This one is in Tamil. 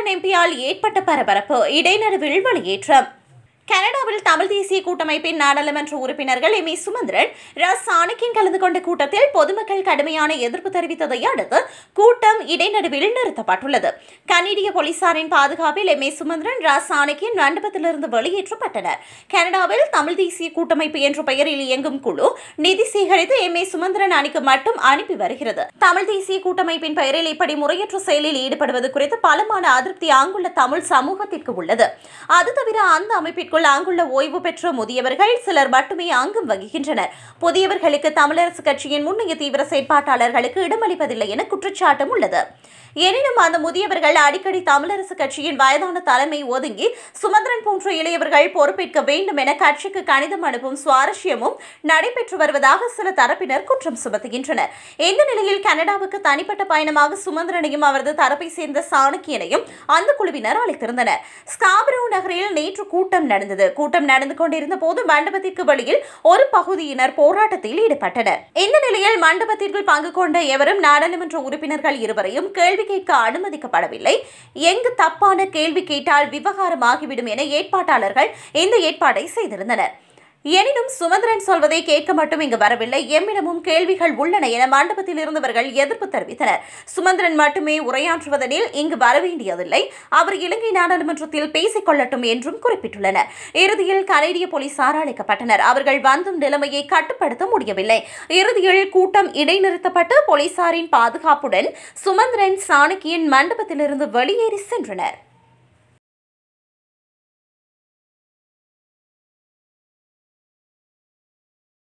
சுமந்திரன் எம்பியால் ஏற்பட்ட பரபரப்பு இடைநடுவில் வெளியேற்றம் கனடாவில் தமிழ் தேசிய கூட்டமைப்பின் நாடாளுமன்ற உறுப்பினர்கள் எம் ஏ சுமந்திரன் ர சாணக்கியன் கலந்து கொண்ட கூட்டத்தில் பொதுமக்கள் கடுமையான எதிர்ப்பு தெரிவித்ததை அடுத்து கூட்டம் இடைநடுவில் நிறுத்தப்பட்டுள்ளது கனடிய போலீசாரின் பாதுகாப்பில் எம் ஏ சுமந்திரன் ர சாணக்கியன் மண்டபத்திலிருந்து வெளியேற்றப்பட்டனர் கனடாவில் தமிழ் தேசிய கூட்டமைப்பு என்ற பெயரில் இயங்கும் குழு நிதி சேகரித்து எம் ஏ சுமந்திரன் அணிக்கு மட்டும் அனுப்பி வருகிறது தமிழ் தேசிய கூட்டமைப்பின் பெயரில் இப்படி முறையற்ற செயலில் ஈடுபடுவது குறித்து பலமான அதிருப்தி அங்குள்ள தமிழ் சமூகத்திற்கு உள்ளது அது தவிர அந்த அமைப்பிற்குள் அங்குள்ள ஓய்வு பெற்ற முதியவர்கள் சிலர் மட்டுமே அங்கம் வகிக்கின்றனர் புதியவர்களுக்கு தமிழரசு கட்சியின் முன்னைய தீவிர செயற்பாட்டாளர்களுக்கு இடமளிப்பதில்லை என குற்றச்சாட்டும் உள்ளது எனினும் அந்த முதியவர்கள் அடிக்கடி தமிழரசு கட்சியின் வயதான தலைமை ஒதுங்கி சுமந்திரன் போன்ற இளையவர்கள் பொறுப்பேற்க வேண்டும் என கட்சிக்கு கடிதம் அனுப்பும் சுவாரஸ்யமும் நடைபெற்று வருவதாக சில தரப்பினர் குற்றம் சுமத்துகின்றனர் இந்த நிலையில் கனடாவுக்கு தனிப்பட்ட பயணமாக சுமந்திரனையும் அவரது தரப்பை சேர்ந்த சாணக்கியனையும் அந்த குழுவினர் அழைத்திருந்தனர் ஸ்காபரோ நகரில் நேற்று கூட்டம் நடந்தது கூட்டம் நடந்து கொண்டிருந்த போது மண்டபத்திற்கு வெளியில் ஒரு பகுதியினர் போராட்டத்தில் ஈடுபட்டனர் இந்த நிலையில் மண்டபத்திற்குள் பங்கு கொண்ட எவரும் நாடாளுமன்ற உறுப்பினர்கள் இருவரையும் கேள்வி கேட்க அனுமதிக்கப்படவில்லை எங்கு தப்பான கேள்வி கேட்டால் விவகாரமாகிவிடும் என ஏற்பாட்டாளர்கள் இந்த ஏற்பாடை செய்திருந்தனர் எனினும் சுமந்திரன் சொல்வதை கேட்க மட்டும் இங்கு வரவில்லை எம்மிடமும் கேள்விகள் உள்ளன என மண்டபத்தில் இருந்தவர்கள் எதிர்ப்பு தெரிவித்தனர் சுமந்திரன் மட்டுமே உரையாற்றுவதனில் இங்கு வரவேண்டியதில்லை அவர் இலங்கை நாடாளுமன்றத்தில் பேசிக் கொள்ளட்டும் என்றும் குறிப்பிட்டுள்ளனர் இறுதியில் கனேடிய போலீசார் அழைக்கப்பட்டனர் அவர்கள் வந்தும் நிலைமையை கட்டுப்படுத்த முடியவில்லை இறுதியில் கூட்டம் இடைநிறுத்தப்பட்டு போலீசாரின் பாதுகாப்புடன் சுமந்திரன் சாணக்கியன் மண்டபத்திலிருந்து வெளியேறி சென்றனர்